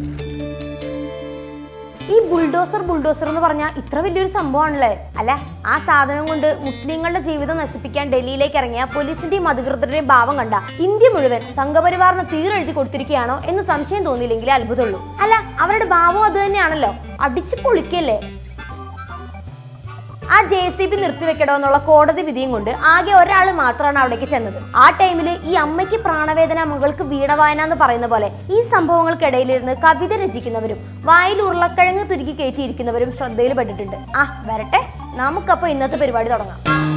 ഈ bulldozer bulldozer എന്ന് പറഞ്ഞാൽ ഇത്ര വലിയൊരു സംഭവമാണല്ലേ അല്ല ആ സാധനം കൊണ്ട് മുസ്ലിങ്ങളുടെ ജീവിതം നശിപ്പിക്കാൻ ഡൽഹിയിലേക്ക് ഇറങ്ങിയ പോലീസിന്റെയും അധികൃതരുടെയും ഭാവം കണ്ട ഇന്ത്യ മുഴുവൻ സംഘപരിവാറിന് തീരെഴുതി കൊടുത്തിരിക്കുകയാണോ എന്ന് സംശയം തോന്നിയില്ലെങ്കിലേ അത്ഭുതമുള്ളൂ അല്ല അവരുടെ ഭാവം അത് തന്നെയാണല്ലോ അടിച്ചു പൊളിക്കല്ലേ ആ ജെ സി ബി നിർത്തിവെക്കണോ എന്നുള്ള കോടതി വിധിയും കൊണ്ട് ആകെ ഒരാൾ മാത്രമാണ് അവിടേക്ക് ചെന്നത് ആ ടൈമിൽ ഈ അമ്മയ്ക്ക് പ്രാണവേദന മകൾക്ക് വീണവായന എന്ന് പറയുന്ന പോലെ ഈ സംഭവങ്ങൾക്കിടയിലിരുന്ന് കവിത രചിക്കുന്നവരും വായിൽ ഉരുളക്കിഴങ്ങ് തുരുക്കി കയറ്റിയിരിക്കുന്നവരും ശ്രദ്ധയിൽ പെട്ടിട്ടുണ്ട് ആ വരട്ടെ നമുക്കപ്പോ ഇന്നത്തെ പരിപാടി തുടങ്ങാം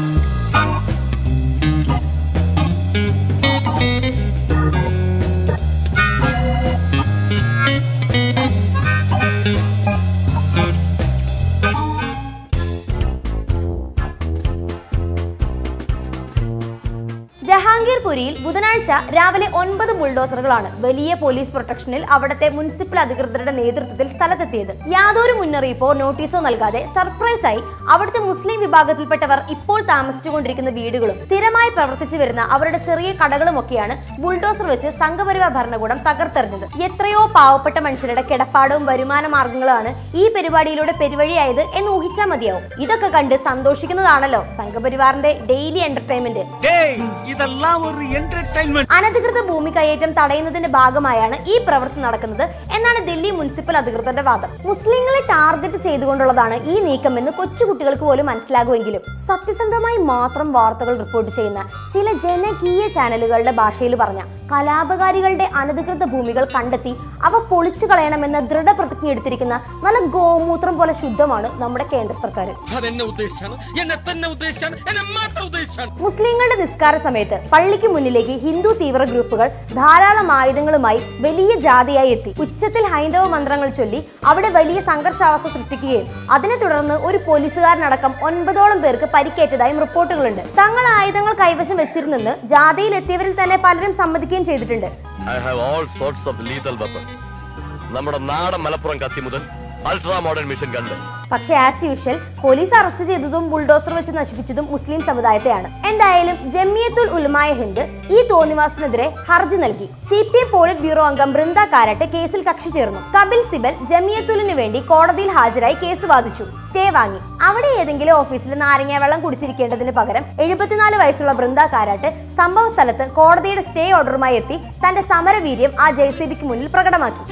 ജഹാംഗീർപുരിയിൽ ബുധനാഴ്ച രാവിലെ ഒൻപത് ബുൾഡോസറുകളാണ് വലിയ പോലീസ് പ്രൊട്ടക്ഷനിൽ അവിടുത്തെ മുനിസിപ്പൽ അധികൃതരുടെ നേതൃത്വത്തിൽ സ്ഥലത്തെത്തിയത് യാതൊരു മുന്നറിയിപ്പോ നോട്ടീസോ നൽകാതെ സർപ്രൈസായി അവിടുത്തെ മുസ്ലിം വിഭാഗത്തിൽപ്പെട്ടവർ ഇപ്പോൾ താമസിച്ചുകൊണ്ടിരിക്കുന്ന വീടുകളും സ്ഥിരമായി പ്രവർത്തിച്ചു വരുന്ന അവരുടെ ചെറിയ കടകളുമൊക്കെയാണ് ബുൾഡോസർ വെച്ച് സംഘപരിവാർ ഭരണകൂടം തകർത്തെറിഞ്ഞത് എത്രയോ പാവപ്പെട്ട മനുഷ്യരുടെ കിടപ്പാടവും വരുമാന മാർഗങ്ങളുമാണ് ഈ പരിപാടിയിലൂടെ പെരുവഴിയായത് എന്ന് ഊഹിച്ചാൽ മതിയാവും ഇതൊക്കെ കണ്ട് സന്തോഷിക്കുന്നതാണല്ലോ സംഘപരിവാറിന്റെ ഡെയിലി എന്റർടൈൻമെന്റ് டேய் இதெல்லாம் ஒரு என்டர்டைன்மெண்ட் അനധികൃത ഭൂമി കയ്യേറ്റം തടയുന്നതിന്റെ ഭാഗമായാണ് ഈ പ്രവൃത്തി നടക്കുന്നത് എന്നാണ് ഡൽഹി മുനിസിപ്പൽ അധികൃതരുടെ വാദം മുസ്ലിങ്ങളെ ടാർഗറ്റ് ചെയ്തുകൊണ്ടുള്ളതാണ് ഈ നീക്കമെന്ന് കൊച്ചുകുട്ടികൾക്ക് പോലും മനസ്സിലാകുമെങ്കിലും സത്യസന്ധമായി മാത്രം വാർത്തകൾ റിപ്പോർട്ട് ചെയ്യുന്ന ചില ജനകീയ ചാനലുകളുടെ ഭാഷയിൽ പറഞ്ഞ കലാപകാരികളുടെ അനധികൃത ഭൂമികൾ കണ്ടെത്തി അവ പൊളിച്ചു കളയണമെന്ന ദൃഢപ്രതിജ്ഞ എടുത്തിരിക്കുന്ന നല്ല ഗോമൂത്രം പോലെ ശുദ്ധമാണ് നമ്മുടെ കേന്ദ്ര സർക്കാർ അതെന്നെ ഉദ്ദേശിച്ചാണ് എന്നെ തന്നെ ഉദ്ദേശിച്ചാണ് എന്നെ മാത്രം ഉദ്ദേശിച്ചാണ് മുസ്ലിങ്ങളുടെ നിസ്കാര സമയത്ത് പള്ളിക്ക് മുന്നിലേക്ക് ഹിന്ദു തീവ്ര ഗ്രൂപ്പുകൾ ധാരാളം ആയുധങ്ങളുമായി വലിയ ജാതിയായി എത്തി ഉച്ചത്തിൽ ഹൈന്ദവ മന്ത്രങ്ങൾ ചൊല്ലി അവിടെ വലിയ സംഘർഷാവസ്ഥ സൃഷ്ടിക്കുകയും അതിനെ തുടർന്ന് ഒരു പോലീസുകാരനടക്കം ഒൻപതോളം പേർക്ക് പരിക്കേറ്റതായും റിപ്പോർട്ടുകളുണ്ട് തങ്ങൾ ആയുധങ്ങൾ കൈവശം വെച്ചിരുന്നെന്ന് ജാതിയിൽ എത്തിയവരിൽ തന്നെ പലരും സമ്മതിക്കുകയും ചെയ്തിട്ടുണ്ട് I have all sorts of lethal weapon നമ്മുടെ നാടൻ മലപ്പുറം കത്തി മുതൽ അൾട്രാ മോഡേൺ മിഷൻ ഗണ്ട് പക്ഷേ ആസ് യൂഷ്വൽ പോലീസ് അറസ്റ്റ് ചെയ്തതും ബുൾഡോസർ വെച്ച് നശിപ്പിച്ചതും മുസ്ലിം സമുദായത്തെയാണ് എന്തായാലും ജമിയത്തുൽ ഉലമായ ഹിന്ദ് ഈ തോന്നിവാസത്തിനെതിരെ ഹർജി നൽകി C P M polit bureau അംഗം ബൃന്ദ കാരട്ട് കേസിൽ കക്ഷി ചേർന്നു കപിൽ സിബൽ ജമിയത്തുലിന് വേണ്ടി കോടതിയിൽ ഹാജരായി കേസ് വാദിച്ചു സ്റ്റേ വാങ്ങി അവിടെ ഏതെങ്കിലും ഓഫീസിൽ നാരങ്ങ വെള്ളം കുടിച്ചിരിക്കേണ്ടതിന് പകരം എഴുപത്തിനാല് വയസ്സുള്ള ബൃന്ദ കാരാട്ട് സംഭവ സ്ഥലത്ത് കോടതിയുടെ സ്റ്റേ ഓർഡറുമായി എത്തി തന്റെ സമരവീര്യം ആ ജെ സി ബിക്ക് മുന്നിൽ പ്രകടമാക്കി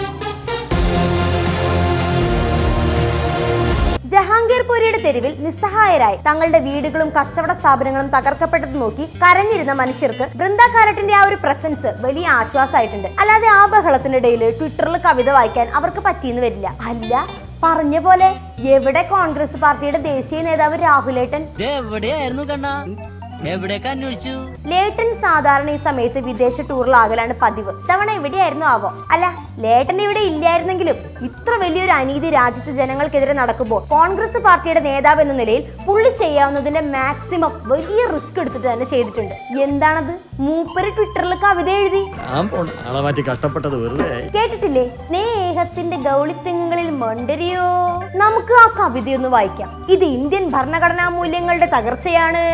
ജഹാംഗീർപുരിയുടെ തെരുവിൽ നിസ്സഹായരായി തങ്ങളുടെ വീടുകളും കച്ചവട സ്ഥാപനങ്ങളും തകർക്കപ്പെട്ടത് നോക്കി കരഞ്ഞിരുന്ന മനുഷ്യർക്ക് ബൃന്ദ കാരട്ടിന്റെ ആ ഒരു പ്രസൻസ് വലിയ ആശ്വാസമായിട്ടുണ്ട് അല്ലാതെ ആ ബഹളത്തിനിടയിൽ ട്വിറ്ററിൽ കവിത വായിക്കാൻ അവർക്ക് പറ്റിയെന്ന് വരില്ല അല്ല പറഞ്ഞ പോലെ എവിടെ കോൺഗ്രസ് പാർട്ടിയുടെ ദേശീയ നേതാവ് രാഹുലേട്ടൻ ഇത് എവിടെയായിരുന്നു കണ്ണാ എവിടെയൊക്കെ അന്വേഷിച്ചു ലേട്ടൻ സാധാരണ ഈ സമയത്ത് വിദേശ ടൂറിലാകലാണ് പതിവ് തവണ എവിടെയായിരുന്നു ആവോ അല്ല ലേട്ടൻ ഇവിടെ ഇല്ലായിരുന്നെങ്കിലും ഇത്ര വലിയൊരു അനീതി രാജ്യത്ത് ജനങ്ങൾക്കെതിരെ നടക്കുമ്പോൾ കോൺഗ്രസ് പാർട്ടിയുടെ നേതാവ് എന്ന നിലയിൽ പുള്ളി ചെയ്യാവുന്നതിന്റെ മാക്സിമം വലിയ റിസ്ക് എടുത്തിട്ട് തന്നെ ചെയ്തിട്ടുണ്ട് എന്താണത് മൂപ്പര് ട്വിറ്ററിൽ കവിത എഴുതി ഞാൻ പോണ ആളെ മാറ്റി കഷ്ടപ്പെട്ടത് വെറുതെ ആയി. കേട്ടിട്ടില്ലേ സ്നേഹത്തിന്റെ ഗൗളിത്തെങ്ങുകളിൽ മണ്ടരിയോ നമുക്ക് ആ കവിതയൊന്ന് വായിക്കാം ഇത് ഇന്ത്യൻ ഭരണഘടനാ മൂല്യങ്ങളുടെ തകർച്ചയാണ്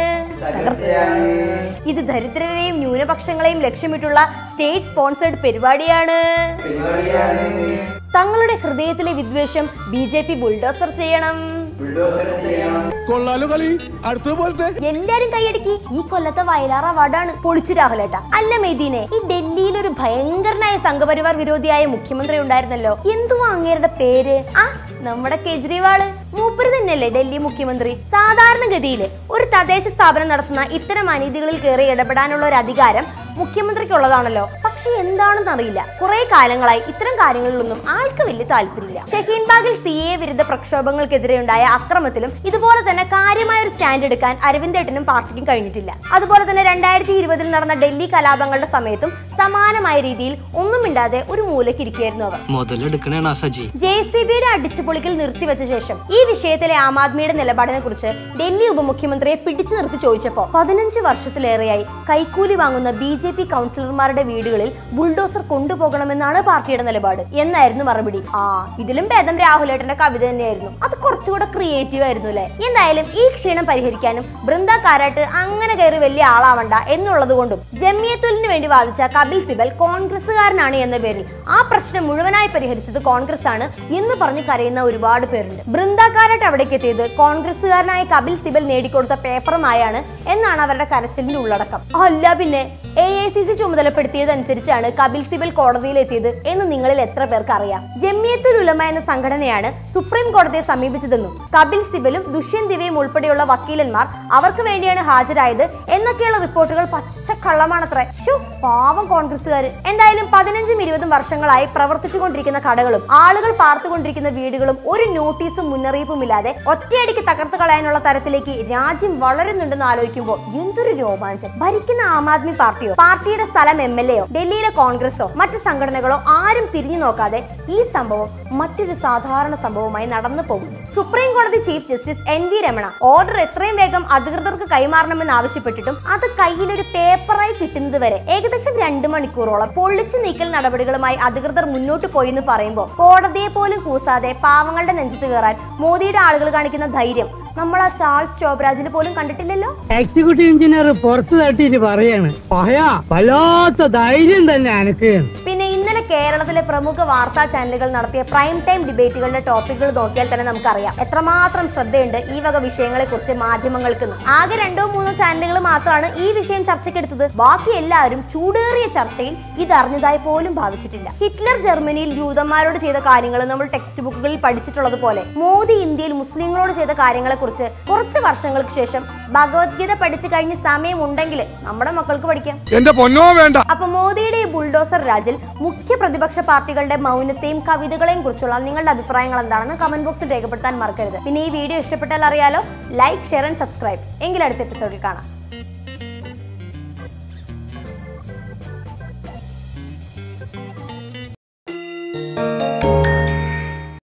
ഇത് ദരിദ്രരെയും ന്യൂനപക്ഷങ്ങളെയും ലക്ഷ്യമിട്ടുള്ള സ്റ്റേറ്റ് സ്പോൺസേഡ് പരിപാടിയാണ് തങ്ങളുടെ ഹൃദയത്തിലെ വിദ്വേഷം ബി ജെ പി ബുൾഡോസർ ചെയ്യണം കൊള്ളാലോ കളി അടുത്ത പോലത്തെ എല്ലാരും കൈയടക്കി ഈ കൊല്ലത്തെ വയലാർ അവാർഡാണ് പൊളിച്ചു രാഹുലേട്ട അല്ല മെയ്തീനെ ഈ ഡൽഹിയിൽ ഒരു ഭയങ്കരനായ സംഘപരിവാർ വിരോധിയായ മുഖ്യമന്ത്രി ഉണ്ടായിരുന്നല്ലോ എന്തുവാ അങ്ങേരുടെ പേര് ആ നമ്മുടെ കെജ്രിവാള് മൂപ്പര് തന്നെയല്ലേ ഡൽഹി മുഖ്യമന്ത്രി സാധാരണഗതിയിൽ ഒരു തദ്ദേശ സ്ഥാപനം നടത്തുന്ന ഇത്തരം അനീതികളിൽ കയറി ഇടപെടാനുള്ള ഒരു അധികാരം മുഖ്യമന്ത്രിക്കുള്ളതാണല്ലോ പക്ഷെ എന്താണെന്ന് അറിയില്ല കുറെ കാലങ്ങളായി ഇത്തരം കാര്യങ്ങളിലൊന്നും ആൾക്ക് വലിയ താല്പര്യമില്ല ഷഹീൻബാഗിൽ സി എ വിരുദ്ധ പ്രക്ഷോഭങ്ങൾക്കെതിരെ ഉണ്ടായ അക്രമത്തിലും ഇതുപോലെ തന്നെ കാര്യമായ ഒരു സ്റ്റാൻഡ് എടുക്കാൻ അരവിന്ദേട്ടനും പാർട്ടിക്കും കഴിഞ്ഞിട്ടില്ല അതുപോലെ തന്നെ രണ്ടായിരത്തി ഇരുപതിൽ നടന്ന ഡൽഹി കലാപങ്ങളുടെ സമയത്തും സമാനമായ രീതിയിൽ ഒന്നും മിണ്ടാതെ ഒരു മൂലയ്ക്ക് ഇരിക്കുകയായിരുന്നു അവർ മുതലെടുക്കണേണ സജി ജെ സി ബിയുടെ അടിച്ചുപൊളിക്കൽ നിർത്തിവെച്ച ശേഷം ഈ വിഷയത്തിലെ ആം ആദ്മിയുടെ നിലപാടിനെ കുറിച്ച് ഡൽഹി ഉപമുഖ്യമന്ത്രിയെ പിടിച്ചു നിർത്തി ചോദിച്ചപ്പോ പതിനഞ്ച് വർഷത്തിലേറെയായി കൈക്കൂലി വാങ്ങുന്ന ബി ജെ പി കൗൺസിലർമാരുടെ വീടുകളിൽ ജില്ലകളിൽ ബുൾഡോസർ കൊണ്ടുപോകണമെന്നാണ് പാർട്ടിയുടെ നിലപാട് എന്നായിരുന്നു മറുപടി ആ ഇതിലും ഭേദം രാഹുലേട്ടന്റെ കവിത തന്നെയായിരുന്നു അത് കുറച്ചുകൂടെ ക്രിയേറ്റീവ് ആയിരുന്നു അല്ലെ എന്തായാലും ഈ ക്ഷീണം പരിഹരിക്കാനും ബൃന്ദ കാരാട്ട് അങ്ങനെ കയറി വലിയ ആളാവണ്ട എന്നുള്ളത് കൊണ്ടും ജമിയത്തുലിന് വേണ്ടി വാദിച്ച കപിൽ സിബൽ കോൺഗ്രസ്സുകാരനാണ് എന്ന പേരിൽ ആ പ്രശ്നം മുഴുവനായി പരിഹരിച്ചത് കോൺഗ്രസ് ആണ് എന്ന് പറഞ്ഞ് കരയുന്ന ഒരുപാട് പേരുണ്ട് ബൃന്ദ കാരാട്ട് അവിടേക്ക് എത്തിയത് കോൺഗ്രസ്സുകാരനായ കപിൽ സിബൽ നേടിക്കൊടുത്ത പേപ്പറുമായാണ് എന്നാണ് അവരുടെ കരച്ചിലിന്റെ ഉള്ളടക്കം അല്ല പിന്നെ എ ഐ സി സി ചുമതലപ്പെടുത്തിയതനുസരിച്ചാണ് കപിൽ സിബൽ കോടതിയിലെത്തിയത് എന്ന് നിങ്ങളിൽ എത്ര പേർക്ക് അറിയാം ജമിയത്തുൽ ഉലമ എന്ന സംഘടനയാണ് സുപ്രീം കോടതിയെ സമീപിച്ചതെന്നും കപിൽ സിബലും ദുഷ്യന്ത് ദിവയും ഉൾപ്പെടെയുള്ള വക്കീലന്മാർ അവർക്ക് വേണ്ടിയാണ് ഹാജരായത് എന്നൊക്കെയുള്ള റിപ്പോർട്ടുകൾ പച്ചക്കള്ളമാണത്രേ ശോ, പാവം കോൺഗ്രസ്സുകാർ എന്തായാലും പതിനഞ്ചും ഇരുപതും വർഷങ്ങളായി പ്രവർത്തിച്ചുകൊണ്ടിരിക്കുന്ന കടകളും ആളുകൾ പാർത്തുകൊണ്ടിരിക്കുന്ന വീടുകളും ഒരു നോട്ടീസും മുന്നറിയിപ്പും ഇല്ലാതെ ഒറ്റയടിക്ക് തകർത്ത് കളയാനുള്ള തരത്തിലേക്ക് രാജ്യം വളരുന്നുണ്ടെന്ന് ആലോചിക്കുമ്പോൾ എന്തൊരു രോമാഞ്ചം ഭരിക്കുന്ന ആം ആദ്മി പാർട്ടിയോ പാർട്ടിയുടെ സ്ഥലം എം എൽ എയോ ഡൽഹിയിലെ കോൺഗ്രസോ മറ്റു സംഘടനകളോ ആരും തിരിഞ്ഞു നോക്കാതെ ഈ സംഭവം മറ്റൊരു സാധാരണ സംഭവമായി നടന്നു പോകുന്നു സുപ്രീം കോടതി chief justice N V Ramana order എത്രയും വേഗം അധികൃതർക്ക് കൈമാറണമെന്ന് ആവശ്യപ്പെട്ടിട്ടും അത് കയ്യിലൊരു പേപ്പറായി കിട്ടുന്നത് വരെ ഏകദേശം രണ്ട് മണിക്കൂറോളം പൊളിച്ചു നീക്കൽ നടപടികളുമായി അധികൃതർ മുന്നോട്ട് പോയി എന്ന് പറയുമ്പോൾ കോടതിയെ പോലും കൂസാതെ പാവങ്ങളുടെ നെഞ്ചത്ത് കയറാൻ മോദിയുടെ ആളുകൾ കാണിക്കുന്ന ധൈര്യം നമ്മൾ ആ ചാൾസ് ചോബ്രാജിന് പോലും കണ്ടിട്ടില്ലല്ലോ എക്സിക്യൂട്ടീവ് എഞ്ചിനീയർ പുറത്തു തട്ടിയിട്ട് പറയാണ് പഹയാ വല്ലാത്ത ധൈര്യം തന്നെ അനക്ക് പിന്നെ ഇന്നലെ കേരളത്തിലെ പ്രമുഖ വാർത്താ ചാനലുകൾ നടത്തിയ പ്രൈം ടൈം ഡിബേറ്റുകളുടെ ടോപ്പിക്കുകൾ നോക്കിയാൽ തന്നെ നമുക്കറിയാം എത്രമാത്രം ശ്രദ്ധയുണ്ട് ഈ വക വിഷയങ്ങളെ കുറിച്ച് മാധ്യമങ്ങൾക്ക് ആകെ രണ്ടോ മൂന്നോ ചാനലുകൾ മാത്രമാണ് ഈ വിഷയം ചർച്ചയ്ക്കെടുത്തത് ബാക്കി എല്ലാവരും ചൂടേറിയ ചർച്ചയിൽ ഇതറിഞ്ഞതായി പോലും ഭാവിച്ചിട്ടില്ല ഹിറ്റ്ലർ ജർമ്മനിയിൽ ജൂതന്മാരോട് ചെയ്ത കാര്യങ്ങൾ നമ്മൾ ടെക്സ്റ്റ് ബുക്കുകളിൽ പഠിച്ചിട്ടുള്ളത് പോലെ മോദി ഇന്ത്യയിൽ മുസ്ലിങ്ങളോട് ചെയ്ത കാര്യങ്ങളെ കുറിച്ച് കുറച്ച് വർഷങ്ങൾക്ക് ശേഷം ഭഗവത്ഗീത പഠിച്ചു കഴിഞ്ഞ സമയമുണ്ടെങ്കിൽ നമ്മുടെ മക്കൾക്ക് പഠിക്കാം എന്റെ പൊന്നോ വേണ്ട അപ്പൊ മോദിയുടെ ഈ ബുൾഡോസർ രാജിൽ മുഖ്യ പ്രതിപക്ഷ പാർട്ടികളുടെ മൗനത്തെയും കവിതകളെയും കുറിച്ചുള്ള നിങ്ങളുടെ അഭിപ്രായങ്ങൾ എന്താണെന്ന് കമന്റ് ബോക്സിൽ രേഖപ്പെടുത്താൻ മറക്കരുത് പിന്നെ ഈ വീഡിയോ ഇഷ്ടപ്പെട്ടാൽ അറിയാലോ ലൈക്ക് ഷെയർ ആൻഡ് സബ്സ്ക്രൈബ് എങ്കിൽ അടുത്ത എപ്പിസോഡിൽ കാണാം